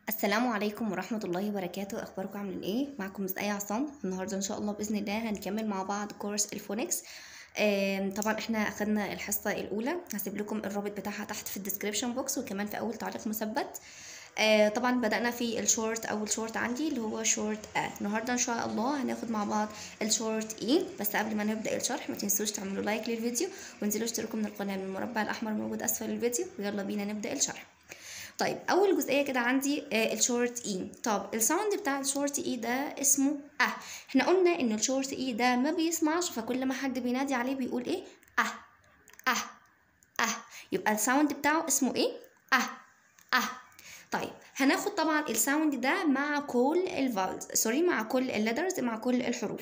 السلام عليكم ورحمة الله وبركاته أخباركم عاملين إيه؟ معكم مس آية عصام النهاردة إن شاء الله بإذن الله هنكمل مع بعض كورس الفونكس آم، طبعا احنا أخدنا الحصة الأولى هسيب لكم الرابط بتاعها تحت في الديسكريبشن بوكس وكمان في أول تعليق مثبت آه، طبعا بدأنا في الشورت أول شورت عندي اللي هو شورت أ النهاردة إن شاء الله هناخد مع بعض الشورت إي بس قبل ما نبدأ الشرح ما تنسوش تعملوا لايك للفيديو وانزلوا اشتركوا من القناة من المربع الأحمر موجود أسفل الفيديو ويلا بينا نبدأ الشرح طيب اول جزئيه كده عندي آه الشورت اي طب الساوند بتاع الشورت اي ده اسمه اه احنا قلنا ان الشورت اي ده ما بيسمعش فكل ما حد بينادي عليه بيقول ايه اه اه اه يبقى الساوند بتاعه اسمه ايه اه اه طيب هناخد طبعا الساوند ده مع كل الفاولز سوري مع كل الليترز مع كل الحروف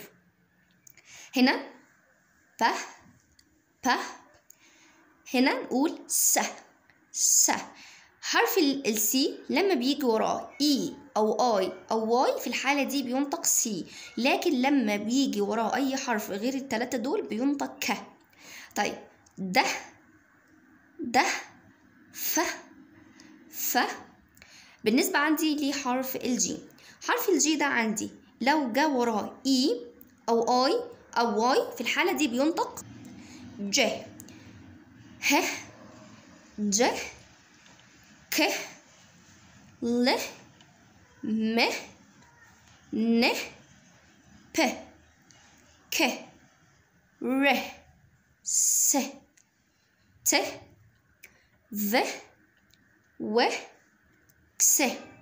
هنا ب ب هنا نقول س س حرف السي لما بيجي وراه اي او اي او واي في الحاله دي بينطق سي لكن لما بيجي وراه اي حرف غير التلاتة دول بينطق ك طيب ده ده ف ف بالنسبة عندي لحرف الجي حرف الجي ده عندي لو جا وراه اي او اي او واي في الحالة دي بينطق ج ه ج ك ل م ن ب ك ر س ت ذ و كس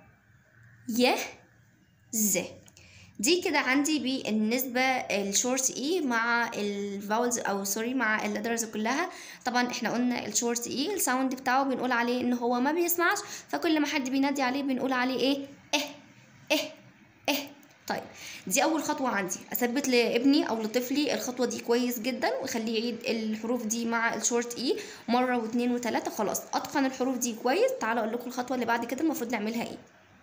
ي ز دي كده عندي بالنسبة الشورت اي مع الفاولز او سوري مع الليترز كلها طبعا احنا قلنا الشورت اي الساوند بتاعه بنقول عليه ان هو ما بيسمعش فكل ما حد بينادي عليه بنقول عليه ايه اه اه اه طيب دي اول خطوة عندي اثبت لابني او لطفلي الخطوة دي كويس جدا واخليه يعيد الحروف دي مع الشورت اي مرة واثنين وثلاثة خلاص اتقن الحروف دي كويس تعالوا اقول لكم الخطوة اللي بعد كده المفروض نعملها ايه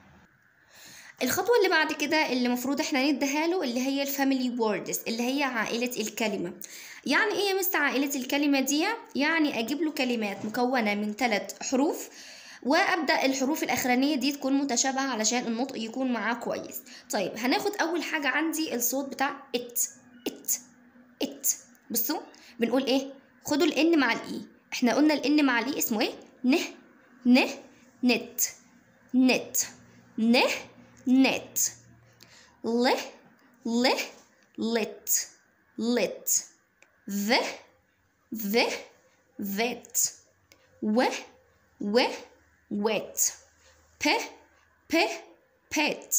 الخطوة اللي بعد كده اللي المفروض احنا نديها له اللي هي الفاميلي ووردز اللي هي عائلة الكلمة يعني ايه يا مس عائلة الكلمة دي يعني اجيب له كلمات مكونة من ثلاث حروف وابدا الحروف الاخرانيه دي تكون متشابهه علشان النطق يكون معاه كويس طيب هناخد اول حاجه عندي الصوت بتاع ات ات ات بصوا بنقول ايه خدوا الان مع الاي احنا قلنا الان مع الاي اسمه ايه نه نه نت نت نه نت ل ل لت لت ذ ذ ذت و و wet ب ب pet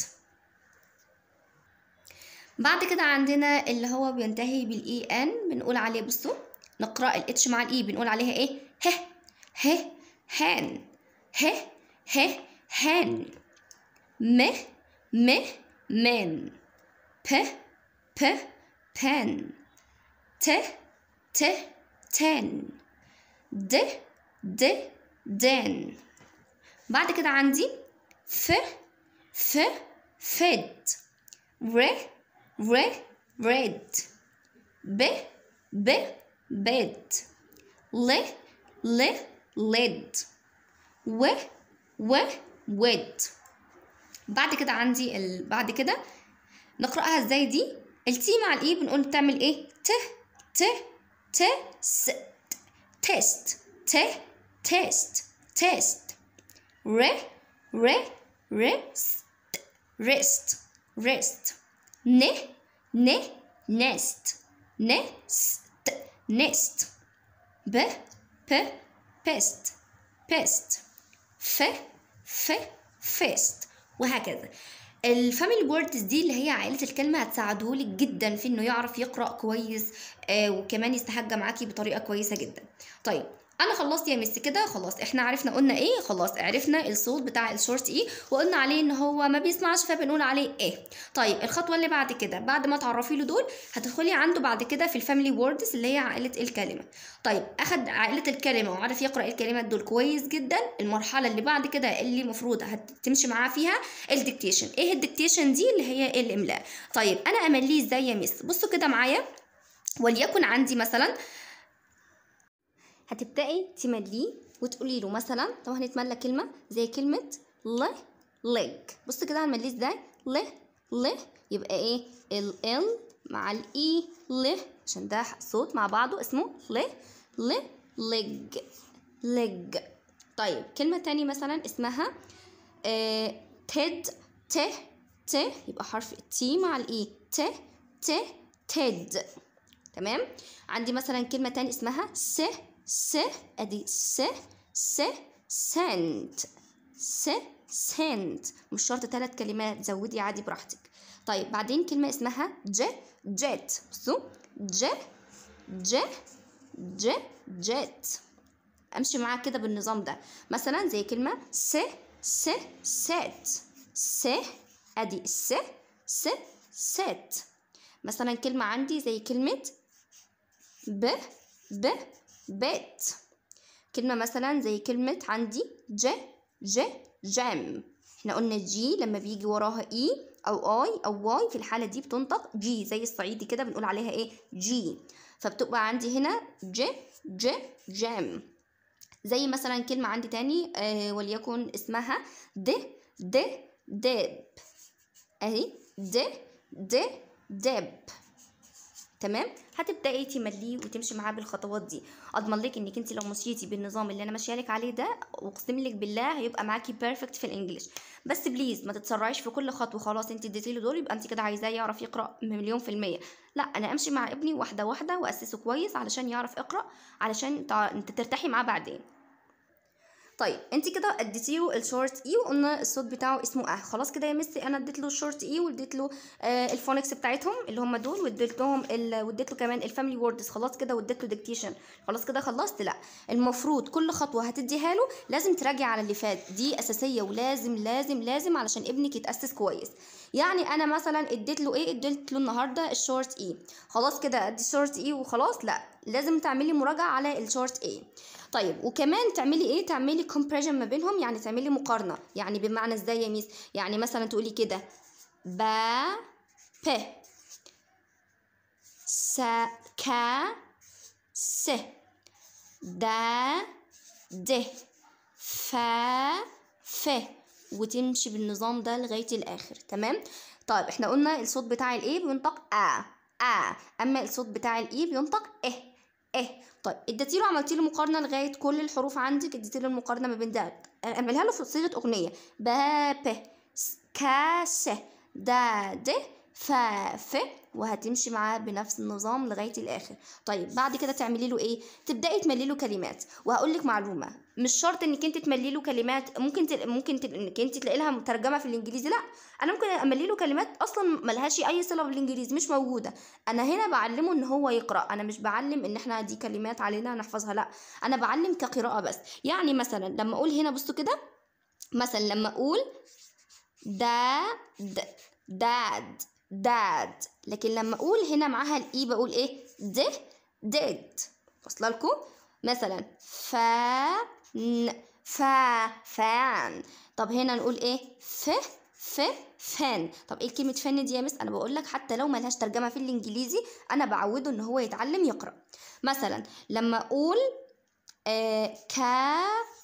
بعد كده عندنا اللي هو بينتهي بالاي ان بنقول عليه بصوا نقرا الاتش مع الاي بنقول عليها ايه ه ه هان ه ه هان م م من ب ب بن ت ت تن د د دن بعد كده عندي ف ف فد ر ر ريد ب ب بد ل ل لد و و ود بعد كده عندي ال... بعد كده نقرأها ازاي دي التي مع الاي بنقول تعمل ايه ت ت ت س تيست ت تيست تيست ر ر رست رست رست ن ن نست نست نست ب ب بست بست ف ف فيست وهكذا الفاميلي ووردز دي اللي هي عائلة الكلمة هتساعدهولك جدا في انه يعرف يقرأ كويس آه وكمان يستهجى معاكي بطريقة كويسة جدا طيب انا خلصت يا مس كده خلاص احنا عرفنا قلنا ايه خلاص عرفنا الصوت بتاع الشورت ايه وقلنا عليه ان هو ما بيسمعش فبنقول عليه ايه طيب الخطوه اللي بعد كده بعد ما تعرفي له دول هتدخلي عنده بعد كده في الفاميلي ووردز اللي هي عائله الكلمه طيب اخد عائله الكلمه وعرف يقرا الكلمات دول كويس جدا المرحله اللي بعد كده اللي المفروض هتمشي معاه فيها الديكتيشن ايه الديكتيشن دي اللي هي الاملاء طيب انا امليه ازاي يا مس بصوا كده معايا وليكن عندي مثلا هتبدأي تمليه وتقولي له مثلا لو هنتملى كلمة زي كلمة ل leg بص كده هنمليه ازاي ل ل يبقى ايه ال ال مع الاي ل عشان ده صوت مع بعضه اسمه ل ل leg leg طيب كلمة تاني مثلا اسمها آه تد ت ت يبقى حرف تي مع الاي ت ت تد تمام عندي مثلا كلمة تاني اسمها س س ادي س س سنت س سنت مش شرط ثلاث كلمات زودي عادي براحتك طيب بعدين كلمة اسمها ج جيت بصوا ج ج ج جيت امشي معاك كده بالنظام ده مثلا زي كلمة س س ست س ادي س س ست مثلا كلمة عندي زي كلمة ب ب بيت كلمة مثلا زي كلمة عندي ج ج جام احنا قلنا جي لما بيجي وراها اي او اي او واي في الحالة دي بتنطق جي زي الصعيدي كده بنقول عليها ايه جي فبتبقى عندي هنا ج ج جام زي مثلا كلمة عندي تاني آه وليكن اسمها د د دب اهي د د دب تمام هتبداي تمليه وتمشي معاه بالخطوات دي اضمن لك انك انت لو مشيتي بالنظام اللي انا ماشيه لك عليه ده اقسم لك بالله هيبقى معاكي بيرفكت في الانجليش بس بليز ما تتسرعيش في كل خطوه خلاص انت اديتي له دول يبقى انت كده عايزاه يعرف يقرا مليون في الميه لا انا امشي مع ابني واحده واحده واسسه كويس علشان يعرف يقرا علشان تع... انت ترتاحي معاه بعدين طيب انت كده اديتي له الشورت اي وقلنا الصوت بتاعه اسمه اه خلاص كده يا ميسي انا اديت له الشورت اي واديت له آه الفونكس بتاعتهم اللي هم دول واديت لهم ال... واديت له كمان الفاميلي ووردز خلاص كده واديت له ديكتيشن خلاص كده خلصت لا المفروض كل خطوه هتديها له لازم تراجعي على اللي فات دي اساسيه ولازم لازم لازم علشان ابنك يتاسس كويس يعني انا مثلا اديت له ايه اديت له النهارده الشورت اي خلاص كده ادي الشورت اي وخلاص لا لازم تعملي مراجعه على الشورت اي طيب وكمان تعملي ايه تعملي كومبريشن ما بينهم يعني تعملي مقارنه يعني بمعنى ازاي يا ميس يعني مثلا تقولي كده با ب س ك س دا د ف ف وتمشي بالنظام ده لغايه الاخر تمام طيب احنا قلنا الصوت بتاع الايه بينطق ا ا اما الصوت بتاع الاي بينطق اه اه طيب اديتي له عملتي له مقارنه لغايه كل الحروف عندك اديتي له المقارنه ما بين ده اعملها له في صيغه اغنيه با ب كا س دا د ف ف وهتمشي معاه بنفس النظام لغايه الاخر طيب بعد كده تعملي له ايه تبداي تملي له كلمات وهقول لك معلومه مش شرط انك انت تملي له كلمات ممكن تل... ممكن تل... انك انت تلاقي لها مترجمه في الانجليزي لا انا ممكن املي له كلمات اصلا ملهاش اي صله بالانجليزي مش موجوده انا هنا بعلمه ان هو يقرا انا مش بعلم ان احنا دي كلمات علينا نحفظها لا انا بعلم كقراءه بس يعني مثلا لما اقول هنا بصوا كده مثلا لما اقول داد داد داد لكن لما اقول هنا معاها الاي بقول ايه د ديد واصله لكم مثلا فن فا فان طب هنا نقول ايه ف ف فان طب ايه كلمه فن دي يا مس انا بقول لك حتى لو ملهاش ترجمه في الانجليزي انا بعوده ان هو يتعلم يقرا مثلا لما اقول آه كا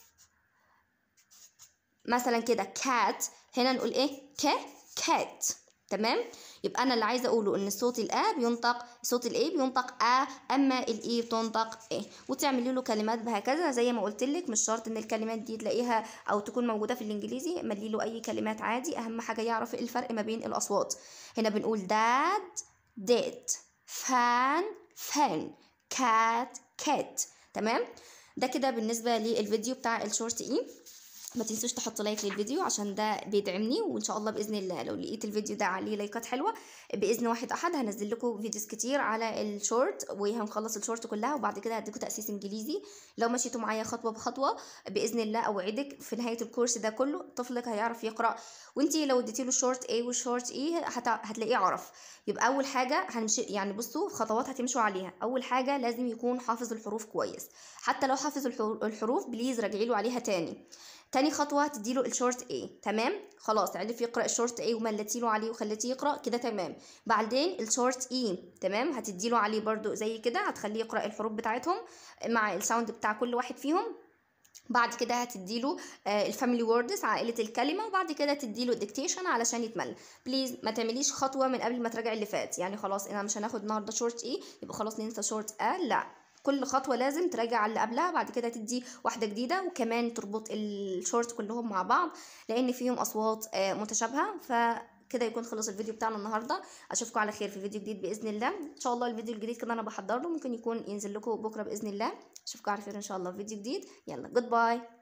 مثلا كده كات هنا نقول ايه ك كات تمام يبقى انا اللي عايزه اقوله ان صوت الا بينطق صوت الاي بينطق ا اما الاي بتنطق ايه وتعملي له كلمات بهكذا زي ما قلت لك مش شرط ان الكلمات دي تلاقيها او تكون موجوده في الانجليزي ملي له اي كلمات عادي اهم حاجه يعرف الفرق ما بين الاصوات هنا بنقول داد ديد فان فان كات كات تمام ده كده بالنسبه للفيديو بتاع الشورت اي ما تنسوش تحطوا لايك للفيديو عشان ده بيدعمني وان شاء الله باذن الله لو لقيت الفيديو ده عليه لايكات حلوه باذن واحد احد هنزل لكم فيديوز كتير على الشورت وهنخلص الشورت كلها وبعد كده هديكم تاسيس انجليزي لو مشيتوا معايا خطوه بخطوه باذن الله اوعدك في نهايه الكورس ده كله طفلك هيعرف يقرا وانتي لو اديتي له شورت اي والشورت اي هت... هتلاقيه عرف يبقى اول حاجه هنمشي يعني بصوا خطوات هتمشوا عليها اول حاجه لازم يكون حافظ الحروف كويس حتى لو حافظ الحروف بليز راجعي له عليها تاني تاني خطوه هتديله الشورت اي تمام خلاص عرف يقرا الشورت اي وملتي له عليه وخليتيه يقرا كده تمام بعدين الشورت اي تمام هتديله عليه برضو زي كده هتخليه يقرا الحروف بتاعتهم مع الساوند بتاع كل واحد فيهم بعد كده هتديله آه الفاميلي ووردز عائله الكلمه وبعد كده تديله الديكتيشن علشان يتمل بليز ما تعمليش خطوه من قبل ما تراجع اللي فات يعني خلاص انا مش هناخد النهارده شورت ايه يبقى خلاص ننسى شورت اه لا كل خطوه لازم تراجع على اللي قبلها بعد كده تدي واحده جديده وكمان تربط الشورت كلهم مع بعض لان فيهم اصوات آه متشابهه ف كده يكون خلص الفيديو بتاعنا النهارده اشوفكم على خير في فيديو جديد باذن الله ان شاء الله الفيديو الجديد كده انا بحضر له ممكن يكون ينزل لكم بكره باذن الله اشوفكم على خير ان شاء الله في فيديو جديد يلا جود باي